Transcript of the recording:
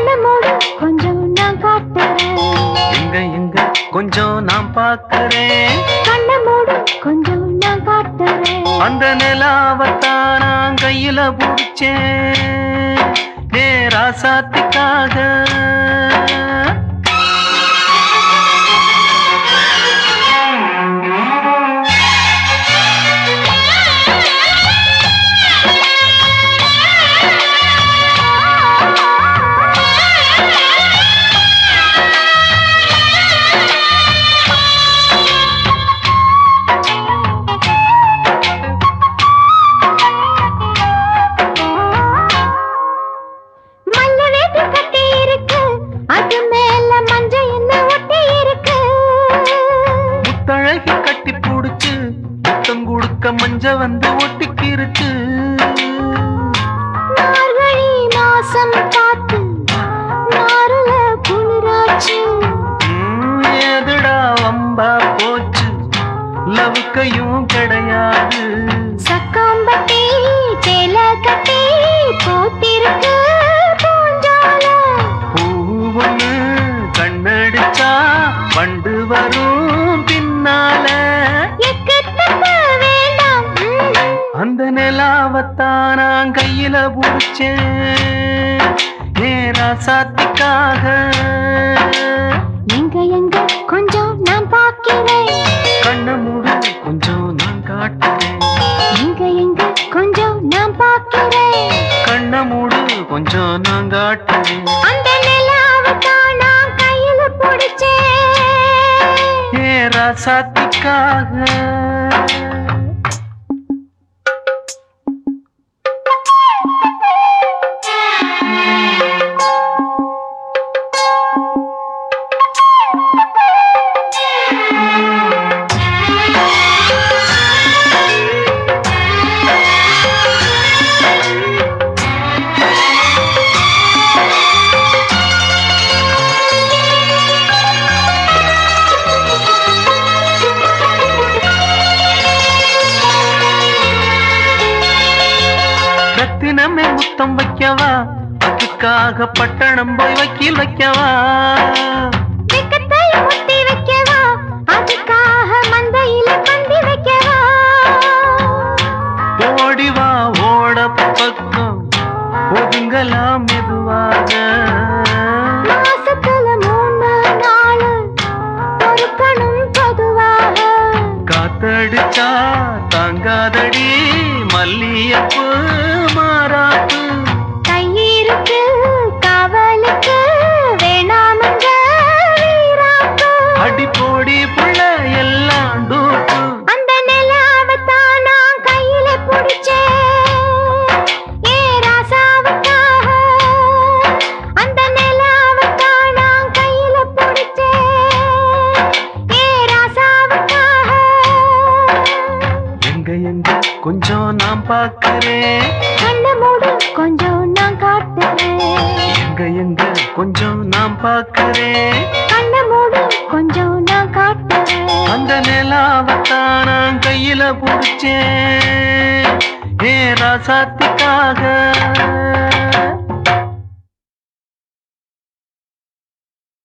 கண்ணை மூடு கொஞ்சம் நான் காட்டுறேன் எங்க எங்க கொஞ்சம் நான் பார்க்கறேன் கண்ணை மூடு கொஞ்சம் நான் காட்டுறேன் அந்த நிலாவத்தான் நான் கையில பிடிச்சேன் ஏ ராசாத்திக்காக மல்ல வேட்டி கட்டி இருக்கு அது மேல மஞ்சள் என்ன ஒட்டி இருக்கு முத்தழகி கட்டி புடிச்சு முத்தம் கொடுக்க மஞ்ச வந்து ஒட்டிக்கிருச்சு மார்கழி மாசம் பார்த்து மாறுல குளிராச்சு ம், எதுடா வம்பா போச்சு லவுக்கையும் கிடையாது சக்காம்பட்டி சேல கட்டி போத்திருக்கு பூஞ்சால பூவொன்னு கண்ணடிச்சா வண்டு வரும் பின்னால எக்கத்தக்க வேண்டாம் ம்ஹும். அந்த நிலாவத்தான் நான் கையில பிடிச்சேன் ஏரா சாத்திக்காக எங்க எங்க கொஞ்சம் நான் பார்க்கிறேன் கண்ண மூடு கொஞ்சம் நான் காட்டுறேன் எங்க எங்க கொஞ்சம் நான் பார்க்கிறேன் கண்ண மூடு கொஞ்சம் நான் காட்டுறேன் அந்த நிலாவை தான் நான் கையில பிடிச்சேன் ஏரா சாத்திக்காக ரத்தினமே முத்தம் வைக்கவா அதுக்காக பட்டணம் போய் வக்கீல் வைக்கவா வெக்கத்தை முத்தி வைக்கவா அதுக்காக மந்தையில பந்தி வைக்கவா ஓடிவா ஓட பக்கம் ஒதுங்கலாம் மெதுவாக மாசத்துல மூணு நாள் பொறுக்கணும் பொதுவாக காத்தடிச்சா தாங்காதடி மல்லியப்பு மாறாப்பு கையிருக்கு காவலுக்கு வேணாமங்க வீராப்பு அடி போடி புள்ள எல்லாம் டூப்பு அந்த நிலாவைத்தான் நான் கையில பிடிச்சேன் ஏ ராசாவுக்காக அந்த நிலாவைத்தான் நான் கையில பிடிச்சேன் ஏ ராசாவுக்காக எங்க எங்க கொஞ்சம் நான் பார்க்கிறேன் கண்ணை மூடு கொஞ்சம் நான் காட்டுறேன் எங்க எங்க கொஞ்சம் நான் பார்க்கிறேன் கண்ணை மூடு கொஞ்சம் நான் காட்டுறேன் அந்த நிலாவத்தான் நான் கையில பிடிச்சேன் ஏ ராசாத்திக்காக